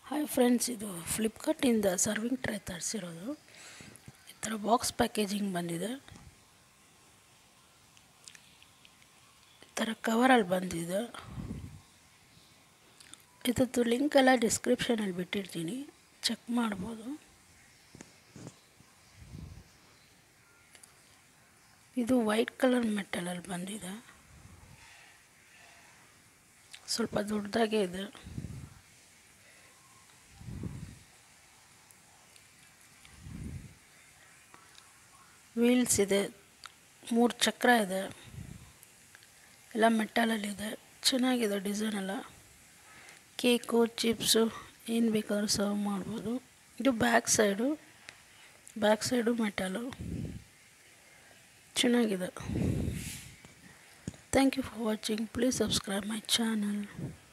hi friends ಇದು ಫ್ಲಿಪ್ಕಾರ್ಟಿಂದ serving tray ತರಿಸಿರೋದು ಈ ಥರ ಬಾಕ್ಸ್ ಪ್ಯಾಕೇಜಿಂಗ್ ಬಂದಿದೆ ಈ ಥರ ಕವರಲ್ಲಿ ಬಂದಿದೆ ಇದ್ರದ್ದು ಲಿಂಕ್ ಎಲ್ಲ ಡಿಸ್ಕ್ರಿಪ್ಷನಲ್ಲಿ ಬಿಟ್ಟಿರ್ತೀನಿ ಚೆಕ್ ಮಾಡ್ಬೋದು ಇದು ವೈಟ್ ಕಲರ್ ಮೆಟಲಲ್ಲಿ ಬಂದಿದೆ ಸ್ವಲ್ಪ ದೊಡ್ಡದಾಗೇ ಇದೆ ವೀಲ್ಸ್ ಇದೆ ಮೂರು ಚಕ್ರ ಇದೆ ಎಲ್ಲ ಮೆಟಲಲ್ಲಿದೆ ಚೆನ್ನಾಗಿದೆ ಡಿಸೈನ್ ಎಲ್ಲ ಕೇಕು ಚಿಪ್ಸು ಏನು ಬೇಕಾದರೂ ಸರ್ವ್ ಮಾಡ್ಬೋದು ಇದು back side back side metal ಚೆನ್ನಾಗಿದೆ thank you for watching please subscribe my channel